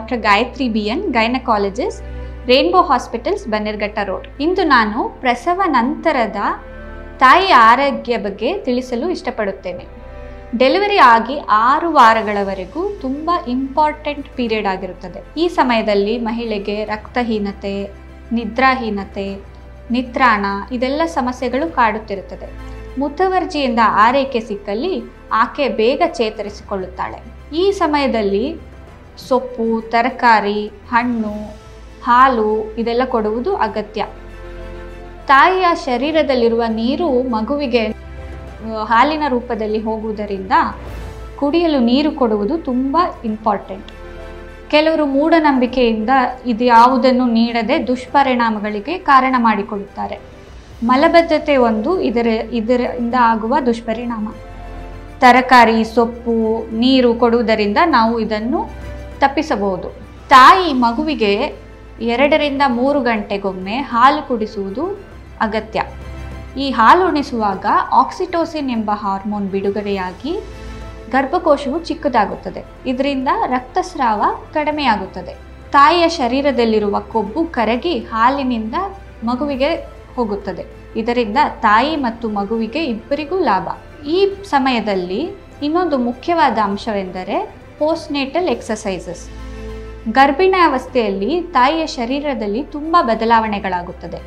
doctor Gayatri B N gynaecologist rainbow hospitals Bannerghatta road ಇಂದು ನಾನು ಪ್ರಸವ ನಂತರದ ತಾಯಿ ಆರೋಗ್ಯ ಬಗ್ಗೆ ತಿಳಿಸಲು ಇಷ್ಟಪಡುತ್ತೇನೆ ಡೆಲಿವರಿ ಆಗಿ ಆರು ವಾರಗಳವರೆಗೂ ತುಂಬ ಇಂಪಾರ್ಟೆಂಟ್ ಪೀರಿಯಡ್ ಆಗಿರುತ್ತದೆ ಈ ಸಮಯದಲ್ಲಿ ಮಹಿಳೆಗೆ ರಕ್ತಹೀನತೆ ನಿದ್ರಾಹೀನತೆ ನಿತ್ರಾಣ ಇದೆಲ್ಲ ಸಮಸ್ಯೆಗಳು ಕಾಡುತ್ತಿರುತ್ತದೆ ಮುತುವರ್ಜಿಯಿಂದ ಆರೈಕೆ ಸಿಕ್ಕಲ್ಲಿ ಆಕೆ ಬೇಗ ಚೇತರಿಸಿಕೊಳ್ಳುತ್ತಾಳೆ ಈ ಸಮಯದಲ್ಲಿ ಸೊಪ್ಪು ತರಕಾರಿ ಹಣ್ಣು ಹಾಲು ಇದೆಲ್ಲ ಕೊಡುವುದು ಅಗತ್ಯ ತಾಯಿಯ ಶರೀರದಲ್ಲಿರುವ ನೀರು ಮಗುವಿಗೆ ಆ, ಹಾಲಿನ ರೂಪದಲ್ಲಿ ಹೋಗುವುದರಿಂದ ಕುಡಿಯಲು ನೀರು ಕೊಡುವುದು ತುಂಬ ಇಂಪಾರ್ಟೆಂಟ್ ಕೆಲವರು ಮೂಢನಂಬಿಕೆಯಿಂದ ಇದು ಯಾವುದನ್ನು ನೀಡದೆ ದುಷ್ಪರಿಣಾಮಗಳಿಗೆ ಕಾರಣ ಮಾಡಿಕೊಳ್ಳುತ್ತಾರೆ ಮಲಬದ್ಧತೆ ಒಂದು ಇದರ ಇದರಿಂದ ಆಗುವ ದುಷ್ಪರಿಣಾಮ ತರಕಾರಿ ಸೊಪ್ಪು ನೀರು ಕೊಡುವುದರಿಂದ ನಾವು ಇದನ್ನು ತಪ್ಪಿಸಬಹುದು ತಾಯಿ ಮಗುವಿಗೆ ಎರಡರಿಂದ ಮೂರು ಗಂಟೆಗೊಮ್ಮೆ ಹಾಲು ಕುಡಿಸುವುದು ಅಗತ್ಯ ಈ ಹಾಲು ಉಣಿಸುವಾಗ ಆಕ್ಸಿಟೋಸಿನ್ ಎಂಬ ಹಾರ್ಮೋನ್ ಬಿಡುಗಡೆಯಾಗಿ ಗರ್ಭಕೋಶವು ಚಿಕ್ಕದಾಗುತ್ತದೆ ಇದರಿಂದ ರಕ್ತಸ್ರಾವ ಕಡಿಮೆಯಾಗುತ್ತದೆ ತಾಯಿಯ ಶರೀರದಲ್ಲಿರುವ ಕೊಬ್ಬು ಕರಗಿ ಹಾಲಿನಿಂದ ಮಗುವಿಗೆ ಹೋಗುತ್ತದೆ ಇದರಿಂದ ತಾಯಿ ಮತ್ತು ಮಗುವಿಗೆ ಇಬ್ಬರಿಗೂ ಲಾಭ ಈ ಸಮಯದಲ್ಲಿ ಇನ್ನೊಂದು ಮುಖ್ಯವಾದ ಅಂಶವೆಂದರೆ ಪೋಸ್ಟ್ನೇಟಲ್ ಎಕ್ಸಸೈಸಸ್ ಗರ್ಭಿಣಾವಸ್ಥೆಯಲ್ಲಿ ತಾಯಿಯ ಶರೀರದಲ್ಲಿ ತುಂಬ ಬದಲಾವಣೆಗಳಾಗುತ್ತದೆ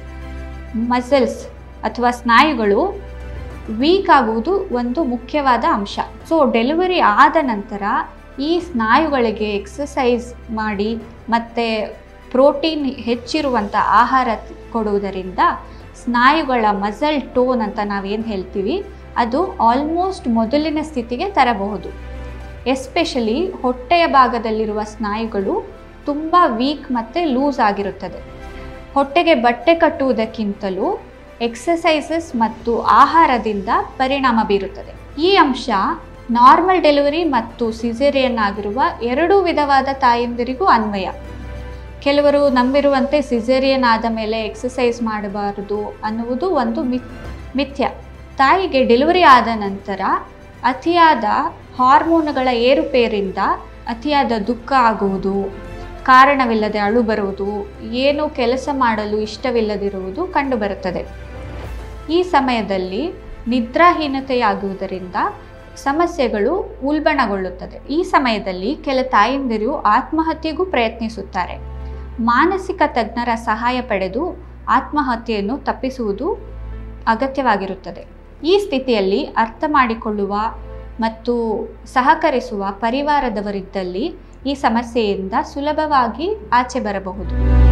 ಮಸಲ್ಸ್ ಅಥವಾ ಸ್ನಾಯುಗಳು ವೀಕ್ ಆಗುವುದು ಒಂದು ಮುಖ್ಯವಾದ ಅಂಶ ಸೊ ಡೆಲಿವರಿ ಆದ ನಂತರ ಈ ಸ್ನಾಯುಗಳಿಗೆ ಎಕ್ಸಸೈಸ್ ಮಾಡಿ ಮತ್ತು ಪ್ರೋಟೀನ್ ಹೆಚ್ಚಿರುವಂಥ ಆಹಾರ ಕೊಡುವುದರಿಂದ ಸ್ನಾಯುಗಳ ಮಸಲ್ ಟೋನ್ ಅಂತ ನಾವೇನು ಹೇಳ್ತೀವಿ ಅದು ಆಲ್ಮೋಸ್ಟ್ ಮೊದಲಿನ ಸ್ಥಿತಿಗೆ ತರಬಹುದು ಎಸ್ಪೆಷಲಿ ಹೊಟ್ಟೆಯ ಭಾಗದಲ್ಲಿರುವ ಸ್ನಾಯುಗಳು ತುಂಬ ವೀಕ್ ಮತ್ತು ಲೂಸ್ ಆಗಿರುತ್ತದೆ ಹೊಟ್ಟೆಗೆ ಬಟ್ಟೆ ಕಟ್ಟುವುದಕ್ಕಿಂತಲೂ ಎಕ್ಸಸೈಸಸ್ ಮತ್ತು ಆಹಾರದಿಂದ ಪರಿಣಾಮ ಬೀರುತ್ತದೆ ಈ ಅಂಶ ನಾರ್ಮಲ್ ಡೆಲಿವರಿ ಮತ್ತು ಸಿಸೇರಿಯನ್ ಆಗಿರುವ ಎರಡೂ ವಿಧವಾದ ತಾಯಂದಿರಿಗೂ ಅನ್ವಯ ಕೆಲವರು ನಂಬಿರುವಂತೆ ಸಿಸೇರಿಯನ್ ಆದ ಮೇಲೆ ಎಕ್ಸಸೈಸ್ ಮಾಡಬಾರದು ಅನ್ನುವುದು ಒಂದು ಮಿತ್ ಮಿಥ್ಯ ತಾಯಿಗೆ ಡೆಲಿವರಿ ಆದ ನಂತರ ಅತಿಯಾದ ಹಾರ್ಮೋನುಗಳ ಏರುಪೇರಿಂದ ಅತಿಯಾದ ದುಃಖ ಆಗುವುದು ಕಾರಣವಿಲ್ಲದೆ ಅಳು ಬರುವುದು ಏನು ಕೆಲಸ ಮಾಡಲು ಇಷ್ಟವಿಲ್ಲದಿರುವುದು ಕಂಡುಬರುತ್ತದೆ ಈ ಸಮಯದಲ್ಲಿ ನಿದ್ರಾಹೀನತೆಯಾಗುವುದರಿಂದ ಸಮಸ್ಯೆಗಳು ಉಲ್ಬಣಗೊಳ್ಳುತ್ತದೆ ಈ ಸಮಯದಲ್ಲಿ ಕೆಲ ತಾಯಂದಿರು ಆತ್ಮಹತ್ಯೆಗೂ ಪ್ರಯತ್ನಿಸುತ್ತಾರೆ ಮಾನಸಿಕ ತಜ್ಞರ ಸಹಾಯ ಪಡೆದು ಆತ್ಮಹತ್ಯೆಯನ್ನು ತಪ್ಪಿಸುವುದು ಅಗತ್ಯವಾಗಿರುತ್ತದೆ ಈ ಸ್ಥಿತಿಯಲ್ಲಿ ಅರ್ಥ ಮಾಡಿಕೊಳ್ಳುವ ಮತ್ತು ಸಹಕರಿಸುವ ಪರಿವಾರದವರಿದ್ದಲ್ಲಿ ಈ ಸಮಸ್ಯೆಯಿಂದ ಸುಲಭವಾಗಿ ಆಚೆ ಬರಬಹುದು